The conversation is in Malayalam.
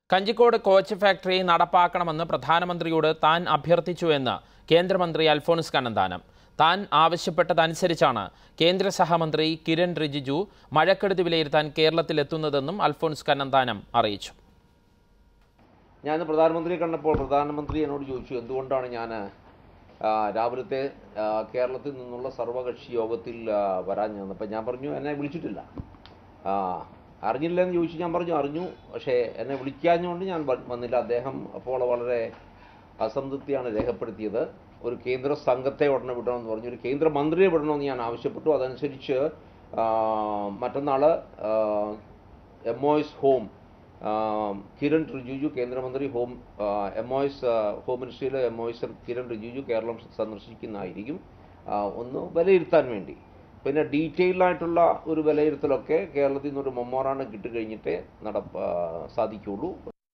കഞ്ചിക്കോട് കോച്ച് ഫാക്ടറി നടപ്പാക്കണമെന്ന് പ്രധാനമന്ത്രിയോട് താൻ അഭ്യർത്ഥിച്ചുവെന്ന് കേന്ദ്രമന്ത്രി അൽഫോൺസ് കണ്ണന്താനം താൻ ആവശ്യപ്പെട്ടതനുസരിച്ചാണ് കേന്ദ്ര സഹമന്ത്രി കിരൺ റിജിജു മഴക്കെടുതി വിലയിരുത്താൻ കേരളത്തിലെത്തുന്നതെന്നും അൽഫോൺസ് കണ്ണന്താനം അറിയിച്ചു ഞാൻ ഇന്ന് പ്രധാനമന്ത്രിയെ കണ്ടപ്പോൾ പ്രധാനമന്ത്രി എന്നോട് ചോദിച്ചു എന്തുകൊണ്ടാണ് ഞാൻ രാവിലത്തെ ആ, കേരളത്തിൽ നിന്നുള്ള സർവകക്ഷി യോഗത്തിൽ ആ, വരാൻ ഞാൻ അപ്പം ഞാൻ പറഞ്ഞു എന്നെ വിളിച്ചിട്ടില്ല ആ, അറിഞ്ഞില്ല എന്ന് ചോദിച്ചു ഞാൻ പറഞ്ഞു അറിഞ്ഞു പക്ഷേ എന്നെ വിളിക്കാഞ്ഞുകൊണ്ട് ഞാൻ വ- വന്നില്ല അദ്ദേഹം അപ്പോൾ വളരെ അസംതൃപ്തിയാണ് രേഖപ്പെടുത്തിയത് ഒരു കേന്ദ്ര സംഘത്തെ ഉടനെ വിടണമെന്ന് പറഞ്ഞു ഒരു കേന്ദ്ര മന്ത്രിയെ വിടണമെന്ന് ഞാൻ ആവശ്യപ്പെട്ടു അതനുസരിച്ച് ആ, മറ്റന്നാൾ എം ഒ എസ് ഹോം ആ, കിരൺ റിജിജു കേന്ദ്രമന്ത്രി home M O S home മിനിസ്ട്രിയിലെ M O S Kiren Rijiju Kerala സന്ദർശിക്കുന്നതായിരിക്കും ആ, ഒന്ന് വിലയിരുത്താൻ വേണ്ടി പിന്നെ ഡീറ്റെയിൽ ആയിട്ടുള്ള ഒരു വിലയിരുത്തലൊക്കെ കേരളത്തിൽ നിന്നൊരു മെമ്മോറാണ്ടം കിട്ടിക്കഴിഞ്ഞിട്ടേ നട സാധിക്കുകയുള്ളൂ